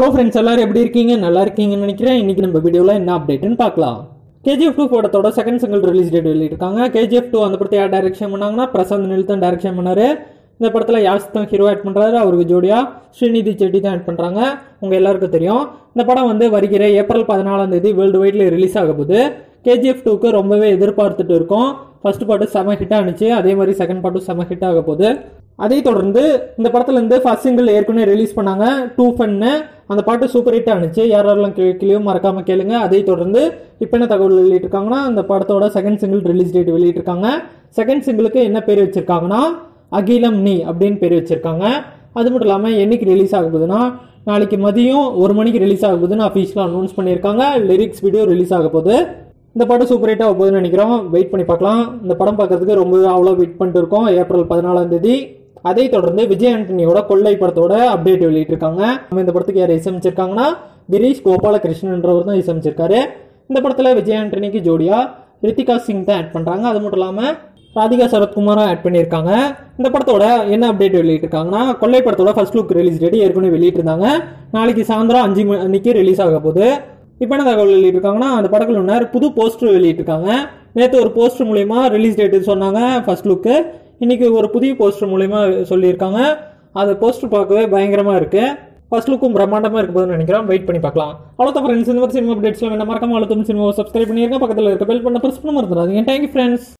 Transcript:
friends எல்லாரும் எப்படி இருக்கீங்க நல்லா இருக்கீங்கன்னு நினைக்கிறேன் இன்னைக்கு நம்ம வீடியோவில் என்ன அப்டேட்னு பார்க்கலாம் கேஜிஎஃப் டூ படத்தோட செகண்ட் சிங்கிள் ரிலீஸ் டேட் வெளியிட்டிருக்காங்க கேஜிஎஃப் டூ அந்த படத்தை யார் டைரக்ஷன் பண்ணாங்கன்னா பிரசாந்த் நில் டைரக்ஷன் பண்ணாரு இந்த படத்தில் யாஸ் தான் ஹீரோ ஆட் பண்ணுறாரு அவருக்கு ஜோடியா ஸ்ரீநிதி செட்டி தான் ஆட் பண்ணுறாங்க உங்கள் எல்லாருக்கும் தெரியும் இந்த படம் வந்து வருகிற ஏப்ரல் பதினாலாம் தேதி வேர்ல்டு வைட்ல ரிலீஸ் ஆக போகுது கேஜிஎஃப் டூக்கு ரொம்பவே எதிர்பார்த்துட்டு இருக்கோம் ஃபர்ஸ்ட் பாட்டு செம ஹிட் ஆனிச்சு அதே மாதிரி செகண்ட் பாட்டும் செம ஹிட் ஆக போகுது அதை தொடர்ந்து இந்த படத்துல இருந்து ஃபர்ஸ்ட் சிங்கிள் ஏற்கனவே ரிலீஸ் பண்ணாங்க டூ ஃபன்னு அந்த பாட்டு சூப்பர் ஹிட் ஆனிச்சு யார் யாரெல்லாம் கேட்கலையோ மறக்காம கேளுங்க அதை தொடர்ந்து இப்போ என்ன தகவல் வெளியிட்டிருக்காங்கன்னா அந்த படத்தோட செகண்ட் சிங்கிள் ரிலீஸ் டேட் வெளியிட்டிருக்காங்க செகண்ட் சிங்கிளுக்கு என்ன பேர் வச்சிருக்காங்கன்னா அகிலம் நீ அப்படின்னு பேர் வச்சிருக்காங்க அது மட்டும் இல்லாமல் என்னைக்கு ரிலீஸ் ஆக போகுதுன்னா நாளைக்கு மதியம் ஒரு மணிக்கு ரிலீஸ் ஆக போகுதுன்னு அஃபீஷியலாக அனௌன்ஸ் பண்ணியிருக்காங்க லிரிக்ஸ் வீடியோ ரிலீஸ் ஆக போகுது இந்த படம் சூப்பர் ஹிட் ஆக போகுதுன்னு நினைக்கிறோம் வெயிட் பண்ணி பார்க்கலாம் இந்த படம் பார்க்கறதுக்கு ரொம்ப அவ்வளோ வெயிட் பண்ணிட்டு இருக்கோம் ஏப்ரல் பதினாலாம் தேதி அதை தொடர்ந்து விஜய் ஆண்டனியோட கொள்ளை படத்தோட அப்டேட் வெளியிட்டிருக்காங்க நம்ம இந்த படத்துக்கு யார் இசையமைச்சிருக்காங்கன்னா கிரீஷ் கோபாலகிருஷ்ணன்றவர் தான் இசையமைச்சிருக்காரு இந்த படத்தில் விஜய் ஆண்டனிக்கு ஜோடியா ரித்திகா சிங் தான் ஆட் பண்ணுறாங்க அது மட்டும் இல்லாமல் ராதிகா சரத்குமாரும் ஆட் பண்ணியிருக்காங்க இந்த படத்தோட என்ன அப்டேட் வெளியிட்டிருக்காங்கன்னா கொள்ளை படத்தோட ஃபர்ஸ்ட் லுக் ரிலீஸ் டேட் ஏற்கனவே வெளியிட்டிருந்தாங்க நாளைக்கு சாயந்தரம் அஞ்சு மணிக்கு ரிலீஸ் ஆக போகுது இப்போ என்ன தகவல் வெளியிட்டிருக்காங்கன்னா அந்த படக்குழுவினர் புது போஸ்டர் வெளியிட்டிருக்காங்க நேற்று ஒரு போஸ்டர் மூலயமா ரிலீஸ் டேட்டு சொன்னாங்க ஃபர்ஸ்ட் லுக்கு இன்னைக்கு ஒரு புதிய போஸ்டர் மூலயமா சொல்லியிருக்காங்க அந்த போஸ்டர் பார்க்கவே பயங்கரமாக இருக்கு ஃபர்ஸ்ட் லுக்கும் பிரம்மாண்டமாக இருக்க போதுன்னு நினைக்கிறேன் வெயிட் பண்ணி பார்க்கலாம் அவ்வளோ ஃப்ரெண்ட்ஸ் இந்த மாதிரி சினிமா அப்டேட்ஸ்லாம் என்ன மறக்காம அவ்வளோ சினிமா சப்ஸ்கிரைப் பண்ணிருங்க பக்கத்தில் இருக்க பெல் பண்ண ப்ரெஸ் பண்ண மறந்துடாதீங்க தேங்க்யூ ஃப்ரெண்ட்ஸ்